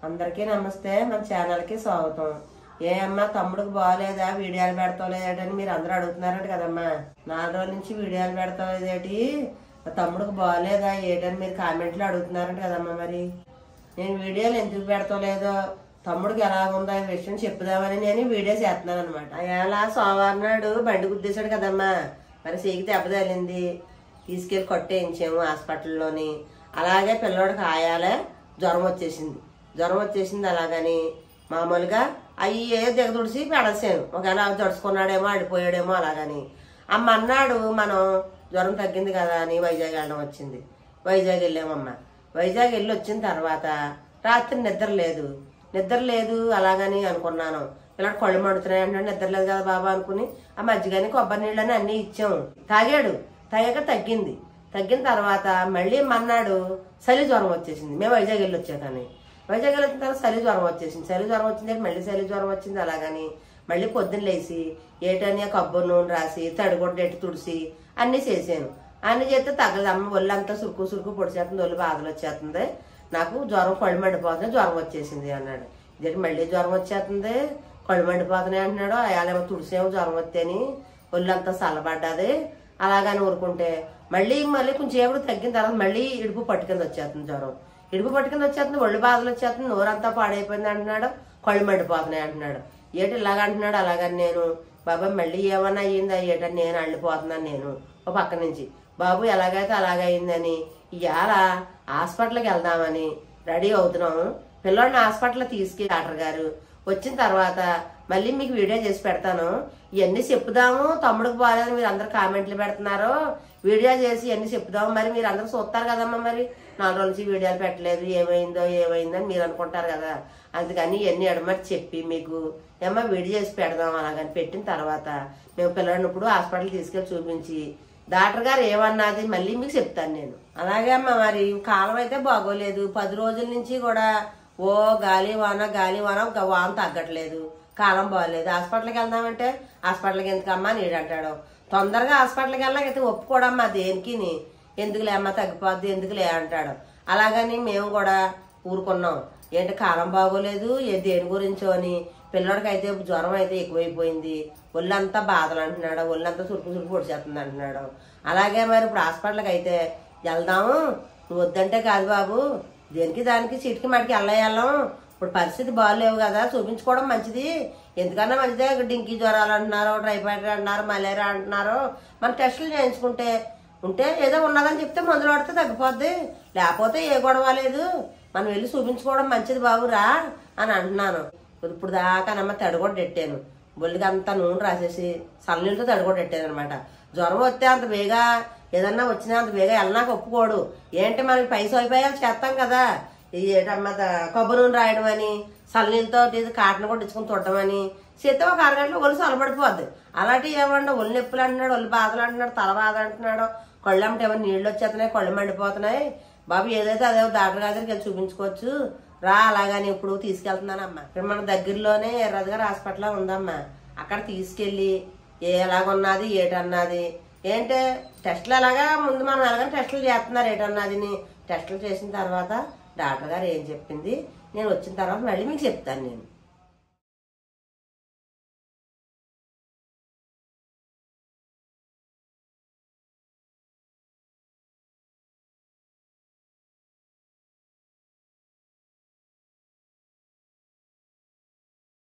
అందరికీ నమస్తే మన ఛానల్కి స్వాగతం ఏ అమ్మా తమ్ముడికి బాగోలేదా వీడియోలు పెడతలేదని మీరు అందరూ అడుగుతున్నారంట కదమ్మా నాలుగు రోజుల నుంచి వీడియోలు పెడతలేదేటి మా తమ్ముడికి బాగోలేదా ఏటని మీరు కామెంట్లో అడుగుతున్నారంట కదమ్మా మరి నేను వీడియోలు ఎందుకు పెడతలేదో తమ్ముడికి ఎలాగుందో ఈ విషయం చెప్పుదామని నేను వీడియో చేస్తున్నాను అనమాట అలా సోమవారం నాడు బండి గుద్దేశాడు కదమ్మా మరి సీకి దెబ్బ తగిలింది తీసుకెళ్ళి కొట్టేయించాము హాస్పిటల్లోని అలాగే పిల్లోడికి ఆయాలే జ్వరం వచ్చేసింది జ్వరం వచ్చేసింది అలాగని మామూలుగా అవి ఏ దిగదుడిసి పెడసాను ఒకవేళ అవి తడుచుకున్నాడేమో ఆడిపోయాడేమో అలాగని అమ్మ అన్నాడు మనం జ్వరం తగ్గింది కదా అని వైజాగ్ వెళ్ళడం వచ్చింది వైజాగ్ వెళ్ళామమ్మ వైజాగ్ వెళ్ళి వచ్చిన తర్వాత రాత్రి నిద్ర లేదు నిద్ర లేదు అలాగని అనుకున్నాను ఇలా కళ్ళు మండుతున్నాయి అంటే నిద్ర లేదు కదా బాబా అనుకుని ఆ మజ్జిగని కొబ్బరి నీళ్ళని అన్ని ఇచ్చాము తాగాడు తాగాక తగ్గింది తగ్గిన తర్వాత మళ్ళీ మన్నాడు చలి జ్వరం వచ్చేసింది మేము వైజాగ్ వెళ్ళి వచ్చాకని వైజాగ్ వెళ్ళి వచ్చిన తర్వాత చలి జ్వరం వచ్చేసింది చలి జ్వరం వచ్చింది మళ్ళీ చలి జ్వరం వచ్చింది అలాగని మళ్ళీ పొద్దున్న లేచి ఏటని ఆ కొబ్బరి నూనె రాసి తడిగొడ్డ ఎట్టు తుడిసి అన్నీ చేశాను అన్ని చేస్తే తగ్గదు అమ్మ ఒళ్ళు అంతా సురుకు సురుకు పొడిచేస్తుంది ఒళ్ళు బాధలు వచ్చేస్తుంది నాకు జ్వరం కళ్ళు మండిపోతుంది జ్వరం వచ్చేసింది అన్నాడు ఇదేంటి మళ్ళీ జ్వరం వచ్చేస్తుంది కళ్ళు మండిపోతున్నాయి అంటున్నాడు అయాలేమో తుడిసేమో జ్వరం వస్తేని ఒళ్ళంతా చల్లబడ్డది అలాగని ఊరుకుంటే మళ్ళీ మళ్ళీ కొంచెం ఏపుడు తగ్గిన తర్వాత మళ్ళీ ఇడుపు పట్టుకింద వచ్చేస్తుంది జ్వరం ఇడుపు పట్టుకింద వచ్చేస్తుంది ఒళ్ళు బాధలు వచ్చేస్తుంది నోరంతా పాడైపోయింది అంటున్నాడు కళ్ళు మండిపోతున్నాయి అంటున్నాడు ఏటి ఇలాగ అంటున్నాడు అలాగని నేను బాబా మళ్ళీ ఏమన్నా అయ్యిందా ఏటని నేను అల్లిపోతున్నాను నేను ఓ పక్క నుంచి బాబు ఎలాగైతే అలాగయిందని ఇవాళ హాస్పిటల్కి వెళ్దామని రెడీ అవుతున్నాము పిల్లోడిని హాస్పిటల్ తీసుకెళ్ళి డాక్టర్ గారు వచ్చిన తర్వాత మళ్ళీ మీకు వీడియో చేసి పెడతాను ఇవన్నీ చెప్పుదాము తమ్ముడికి బాగాలేదు మీరు అందరు కామెంట్లు పెడుతున్నారు వీడియో చేసి ఇవన్నీ చెప్పుదాము మరి మీరు అందరూ చూస్తారు కదమ్మా మరి నాలుగు రోజుల నుంచి వీడియోలు పెట్టలేదు ఏమైందో ఏమైందో అని మీరు అనుకుంటారు కదా అందుకని ఇవన్నీ ఎడమని చెప్పి మీకు ఏమో వీడియో చేసి పెడదాం అలాగని పెట్టిన తర్వాత మేము పిల్లడిని ఇప్పుడు హాస్పిటల్ తీసుకెళ్ళి చూపించి డాక్టర్ గారు ఏమన్నది మళ్ళీ మీకు చెప్తాను నేను అలాగే అమ్మ మరి కాలం అయితే బాగోలేదు పది రోజుల నుంచి కూడా ఓ గాలి వాన గాలి వాన ఒక వాన తగ్గట్లేదు కాలం బాగోలేదు హాస్పిటల్కి వెళ్దామంటే హాస్పిటల్కి ఎందుకమ్మా నీడు అంటాడు తొందరగా హాస్పిటల్కి వెళ్ళాకైతే ఒప్పుకోడమ్మా దేనికిని ఎందుకులే అమ్మ తగ్గిపోద్ది ఎందుకులే అంటాడు అలాగని మేము కూడా ఊరుకున్నాం ఏంటి కాలం బాగోలేదు ఏ దేని గురించో అని పిల్లడికి అయితే జ్వరం అయితే ఎక్కువైపోయింది ఒళ్ళంతా బాధలు అంటున్నాడు ఒళ్ళంతా సురుకు సురుకు పొడిచేస్తుంది అంటున్నాడు అలాగే మరి ఇప్పుడు హాస్పిటల్కి అయితే వెళ్దాము నువ్వు వద్దంటే కాదు బాబు దేనికి దానికి చిటికి మడికి వెళ్ళేయాలం ఇప్పుడు పరిస్థితి బాగాలేవు కదా చూపించుకోవడం మంచిది ఎందుకన్నా మంచిదే డింకీ జ్వరాలు అంటున్నారు టైఫాయిడ్ అంటున్నారు మలేరియా అంటున్నారు మనం టెస్టులు చేయించుకుంటే ఉంటే ఏదో ఉన్నదని చెప్తే మందులు పడితే తగ్గిపోద్ది లేకపోతే ఏ గొడవ లేదు మనం వెళ్ళి చూపించుకోవడం మంచిది బాబురా అని అంటున్నాను ఇప్పుడు దాకానమ్మ తడిగొడ్డ పెట్టాను బొల్లికి అంతా నూనె రాసేసి చల్లనీళ్ళతో తడిగొడ్డ పెట్టాను అనమాట జ్వరం వస్తే అంత బేగా ఏదన్నా వచ్చినా అంత బేగా వెళ్ళనాక ఒప్పుకోడు ఏంటి మనకి పైస అయిపోయాక చేస్తాం కదా ఇది ఏటమ్మా ద- కొబ్బరి నూనె రాయడం అని చల్లనీళ్ళతో ఇది కాటన్ కొట్టించుకుని తుట్టమని చేస్తే ఒక అరగంటలో ఒళ్ళు చల్లబడిపోద్ది అలాంటివి ఏమన్నా ఒళ్ళు నొప్పులు అంటున్నాడు ఒళ్ళు బాధలు అంటున్నాడు తల బాధ అంటున్నాడు కళ్ళు అమ్మట ఏమో నీళ్ళు వచ్చేస్తున్నాయి కళ్ళు మండిపోతున్నాయి బాబు ఏదైతే అదే డాక్టర్ గారి దగ్గరికి వెళ్ళి చూపించుకోవచ్చు రా అలాగని ఇప్పుడు తీసుకెళ్తున్నానమ్మా ఇక్కడ మన దగ్గరలోనే ఎర్రది హాస్పిటల్ ఉందమ్మా అక్కడ తీసుకెళ్ళి ఏ ఎలాగున్నది ఏటన్నది ఏంటే టెస్టులు ఎలాగా ముందు మనం ఎలాగని టెస్టులు చేస్తున్నారు ఏటన్నదిని టెస్టులు చేసిన తర్వాత డాక్టర్ గారు ఏం చెప్పింది నేను వచ్చిన తర్వాత మళ్ళీ మీకు చెప్తాను నేను